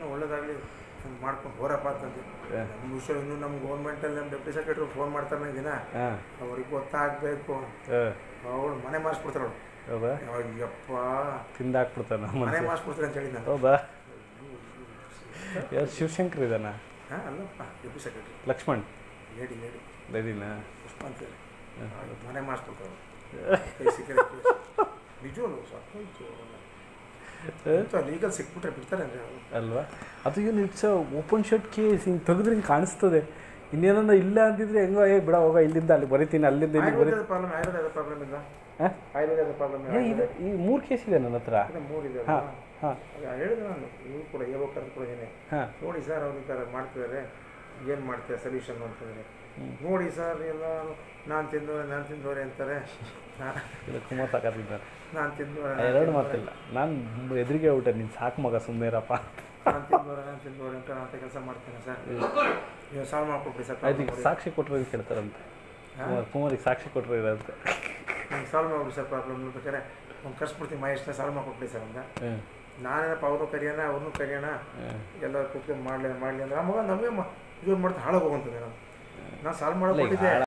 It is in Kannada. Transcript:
ಏನೋ ಒಳ್ಳೇದಾಗಲಿ ಮಾಡ್ಕೊಂಡು ಹೋರಪ್ಪ ಅಂತಂದು ನಮ್ಮ ವಿಷಯ ಇನ್ನೂ ನಮ್ಮ ಗೌರ್ಮೆಂಟಲ್ಲಿ ನಮ್ಮ ಡೆಪ್ಟಿ ಸೆಕ್ರೆಟ್ರಿ ಫೋನ್ ಮಾಡ್ತಾರೆ ನಂಗೆ ದಿನ ಹಾಂ ಅವ್ರಿಗೆ ಗೊತ್ತಾಗಬೇಕು ಹಾಂ ಅವಳು ಮನೆ ಮಾಡಿಸ್ಬಿಡ್ತಾರೆ ಅವಳು ಹೌದಾ ಅಯ್ಯಪ್ಪ ತಿಂದಾಕ್ಬಿಡ್ತಾನೆ ಮನೆ ಮನಸ್ಸು ಮಾಡಿಸ್ಬಿಡ್ತಾರೆ ಅಂತ ಹೇಳಿ ನಾನು ಹೌದಾ ಯಾರು ಶಿವಶಂಕರ್ ಇದಾನ ಹಾಂ ಅಲ್ಲಪ್ಪ deputy secretary Lakshman lady lady ಲೇಡಿನಾ ಪುಷ್ಪ ಅಂತೇಳಿ ಅವ್ಳು ಮನೆ ಮಾಡಿಸ್ಬಿಡ್ತಾರೆ ಕೈ ಸಿಕ್ಕರೆ ನಿಜವಲ್ಲ ಸಾಕು ಎಂತ ಲೀಗಲ್ ಸಿಕ್ಬಿಟ್ರೆ ಬಿಡ್ತಾರೆ ಅಂದರೆ ಅವರು ಅಲ್ವಾ ಅದು ಏನು ಇಟ್ಸ್ ಓಪನ್ ಶರ್ಟ್ ಕೇಸ್ ಹಿಂಗೆ ತೆಗೆದ್ರೆ ಹಿಂಗೆ ಕಾಣಿಸ್ತದೆ ಇನ್ನೇನನ್ನ ಇಲ್ಲ ಅಂತಿದ್ರೆ ಹೆಂಗೋ ಏ ಬಿಡ ಹೋಗ ಇಲ್ಲಿಂದ ಅಲ್ಲಿ ಬರಿತೀನಿ ಅಲ್ಲಿಂದ ಇಲ್ಲಿ ಬರಿ ಆಯುರ್ವೇದದ ಪ್ರಾಬ್ಲಮ್ ಆಯುರ್ವೇದದ ಪ್ರಾಬ್ಲಮ್ ಇಲ್ಲ ಹಾಂ ಆಯುರ್ವೇದದ ಪ್ರಾಬ್ಲಮ್ ಏ ಇದು ಈ ಮೂರು ಕೇಸ್ ಇದೆ ನನ್ನ ಹತ್ರ ಮೂರು ಇದೆ ಹಾಂ ಹಾಂ ಹೇಳಿದೆ ನಾನು ನೀವು ಕೂಡ ಹೇಳ್ಬೇಕಾದ್ರೆ ಕೂಡ ಏನೇ ಹಾಂ ನೋಡಿ ಸರ್ ಅವ್ರು ಈ ಥರ ಮಾಡ್ತಿದ್ದಾರೆ ಏನು ಮಾಡ್ತಾರೆ ಸೊಲ್ಯೂಷನ್ ಅಂತಂದರೆ ನೋಡಿ ಸರ್ ಎಲ್ಲ ನಾನು ತಿಂದವ್ರೆ ನಾನು ತಿಂದವ್ರೆ ಅಂತಾರೆ ಇದು ಕುಮಾರ್ ಸಾಕಾತಿದ್ದಾರೆ ನಾನು ತಿಂದವ್ರೆ ಎರಡು ಮಾತಿಲ್ಲ ನಾನು ಎದುರಿಗೆ ಊಟ ನೀನು ಸಾಕು ಮಗ ಸುಮ್ಮನೆ ಇರಪ್ಪ ನಾನು ತಿಂದವ್ರೆ ನಾನು ತಿಂದವ್ರೆ ಅಂತ ನಾನು ಕೆಲಸ ಮಾಡ್ತೇನೆ ಸರ್ ನೀವು ಸಾಲ್ವ್ ಮಾಡ್ಕೊಡ್ರಿ ಸರ್ ಆಯ್ತು ಈಗ ಸಾಕ್ಷಿ ಕೊಟ್ಟರೆ ಕೇಳ್ತಾರಂತೆ ಕುಮಾರ್ ಕುಮಾರಿಗೆ ಸಾಕ್ಷಿ ಕೊಟ್ಟರೆ ಇರಂತೆ ನಂಗೆ ಸಾಲ್ವ್ ಮಾಡ್ಬಿಡಿ ಸರ್ ಪ್ರಾಬ್ಲಮ್ ಬೇಕಾದ್ರೆ ಒಂದು ಕರ್ಸ್ಬಿಡ್ತೀನಿ ಮಹೇಶ್ನ ಸಾಲ್ವ್ ಮಾಡ್ಕೊಡ್ರಿ ಸರ್ ಅಂತ ಹ್ಞೂ ನಾನೇನಪ್ಪ ಅವ್ರನ್ನೂ ಕರಿಯೋಣ ಅವ್ರನ್ನೂ ಕರಿಯೋಣ ಹ್ಞೂ ಎಲ್ಲ ಕೂತ್ಕೊಂಡು ಮಾಡಲಿ ಮಾಡಲಿ ಅಂದ್ರೆ ಆ ಮಗ ನಮಗೆ ಇದು ಮಾಡ್ತಾ ಹಾಳಾಗಿ ಹೋಗಂತದೆ ನಾನು ನಾನು ಸಾಲ್ವ್ ಇಲ್ಲ, ಈಗ ಮಾಡ್ಕೊಟ್ಟಿದ್ದೆ